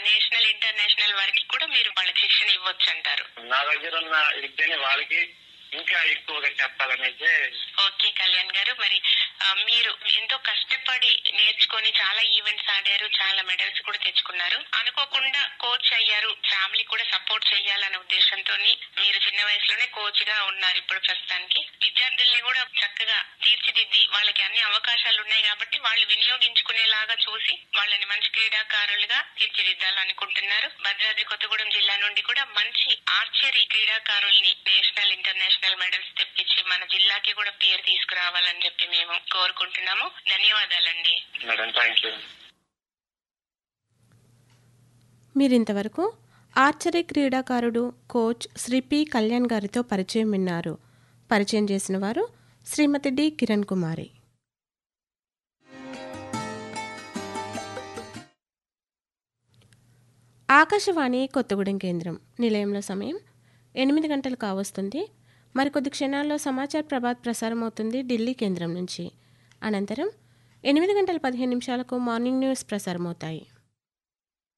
national international వరకు కూడా మీరు వాళ్ళకి శిక్షణ ఇవ్వచ్చు అంటారు నా దగ్గర ఉన్న విద్యని వాళ్ళకి ఇంకా ఎక్కువగా చెప్పాలనేది ఓకే కళ్యాణ్ గారు మరి ఆ, మీరు ఎంతో కష్టపడి నేర్చుకొని చాలా ఈవెంట్స్ ఆడారు చాలా మెడల్స్ కూడా తెచ్చుకున్నారు అనుకోకుండా కోచ్ అయ్యారు ఫ్యామిలీ కూడా సపోర్ట్ చేయాలనే ఉద్దేశంతో మీరు చిన్న వయసులోనే కోచ్ గా ఉన్నారు ఇప్పుడు ప్రస్తుతానికి విద్యార్థుల్ని కూడా చక్కగా తీర్చిదిద్ది వాళ్ళకి అన్ని అవకాశాలు ఉన్నాయి కాబట్టి వాళ్ళు వినియోగించుకునేలాగా చూసి వాళ్ళని మంచి క్రీడాకారులుగా తీర్చిదిద్దాలనుకుంటున్నారు భద్రాద్రి కొత్తగూడెం జిల్లా నుండి కూడా మంచి ఆర్చరీ క్రీడాకారుల్ని నేషనల్ ఇంటర్నేషనల్ మెడల్స్ తెప్పించి మన జిల్లాకి కూడా పేరు తీసుకురావాలని చెప్పి మేము కోరుకుంటున్నాము ధన్యవాదాలండి మేడం థ్యాంక్ యూ మీరింతవరకు ఆర్చరీ క్రీడాకారుడు కోచ్ శ్రీ పి కళ్యాణ్ గారితో పరిచయం విన్నారు పరిచయం చేసిన వారు శ్రీమతి డి కిరణ్ కుమారి ఆకాశవాణి కొత్తగూడెం కేంద్రం నిలయంలో సమయం ఎనిమిది గంటలు కావస్తుంది మరికొద్ది క్షణాల్లో సమాచార ప్రభాత్ ప్రసారం అవుతుంది ఢిల్లీ కేంద్రం నుంచి అనంతరం ఎనిమిది గంటల పదిహేను నిమిషాలకు మార్నింగ్ న్యూస్ ప్రసారం అవుతాయి